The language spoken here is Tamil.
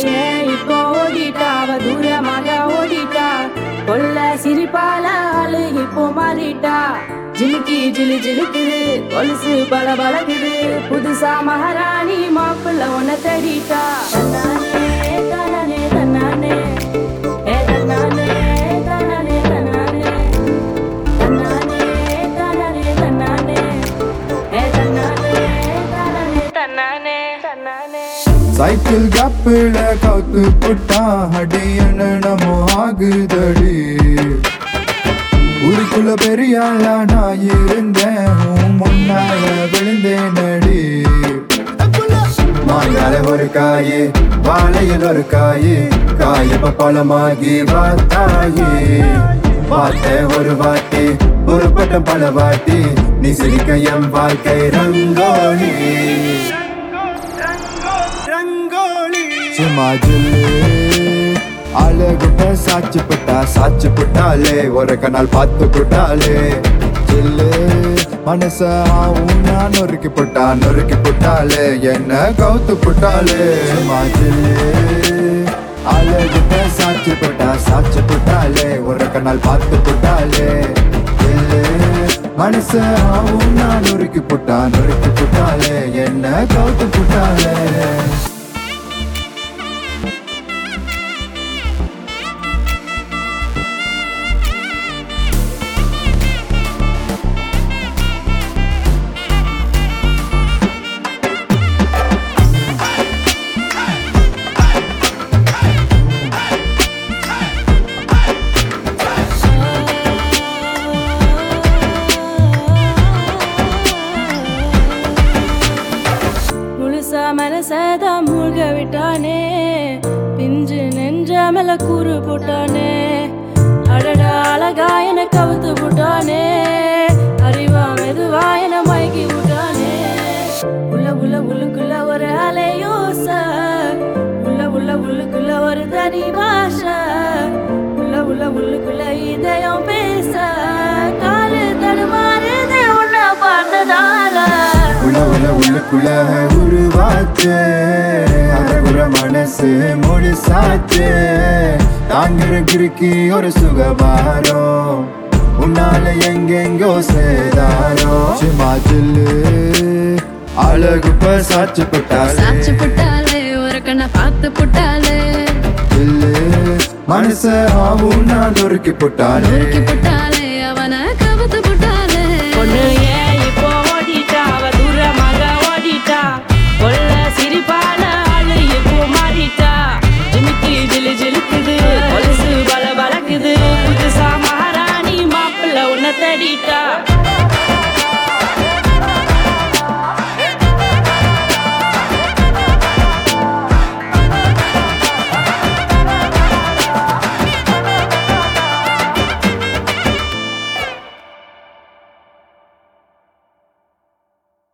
ஏன் இப்போ ஓடிட்டா அவ தூரமாக ஓடிட்டா கொல்ல சிரிப்பால ஆளு இப்போ மாறிட்டா ஜிலுக்கி ஜிலு ஜிலுக்குது கொலுசு பல பழகுது புதுசா மகாராணி மாப்பிள்ள உன்னை தேடிட்டா தன்னானே தன்னானே தன்னானே ஏ தன்னானே தன்னானே தன்னானே தன்னானே தன்னானே தன்னானே ஏ தன்னானே தன்னானே தன்னானே தன்னானே சைக்கிள் கப்பில கவுத்து புட்டா அடி என்னமோ ஆகுதடி ஊருக்குள்ள பெரிய ஆளா நான் இருந்தேன் உன் முன்னால விழுந்தேன் அடி மாங்கால ஒரு காய் வாழையில் ஒரு காய் காய் பழமாகி வாத்தாயி பார்த்தேன் ஒரு வாட்டி ஒரு பட்டம் பல வாட்டி நீ சிரிக்க என் வாழ்க்கை ரங்கோலி சும்மா ஜில்லு அழகுட்ட சாச்சு புட்டா சாச்சு புட்டாலே ஒரு கண்ணால் பார்த்து புட்டாலே ஜில்லு மனச ஆவும் நான் நொறுக்கி புட்டா நொறுக்கி புட்டாலே என்ன கவுத்து புட்டாலே சும்மா ஜில்லு அழகுட்ட சாச்சு புட்டா சாச்சு புட்டாலே ஒரு கண்ணால் பார்த்து புட்டாலே ஜில்லு மனச ஆவும் நான் நொறுக்கி புட்டா நொறுக்கி புட்டாலே என்ன கவுத்து புட்டாலே முழுசா மனசத மூழ்க விட்டானே பிஞ்சு நெஞ்ச மேல கூறு போட்டானே அடடா அழகா என கவுத்து போட்டானே அறிவா மெதுவா என மயக்கி விட்டானே உள்ள உள்ள உள்ளுக்குள்ள ஒரு அலையோச உள்ள உள்ள உள்ளுக்குள்ள ஒரு தனி பாஷை உள்ள உள்ள உள்ளுக்குள்ள இதயம் பேச காலு தடுமாறுதே உன்னை பார்த்ததால உள்ள உள்ள உள்ளுக்குள்ள உருவாச்சு அழகுற மனசு முழுசாச்சு தாங்குற கிறுக்கி ஒரு சுகபாரம் உன்னால எங்கெங்கோ சேதாரோ சும்மா ஜில்லு அழகு சாச்சு சாச்சு போட்டாலே புட்டாலே ஒரு கண்ணை பார்த்து புட்டாலே ஜில்லு மனச ஆவும் நான் நொறுக்கி போட்டாலே நொறுக்கி புட்டாலே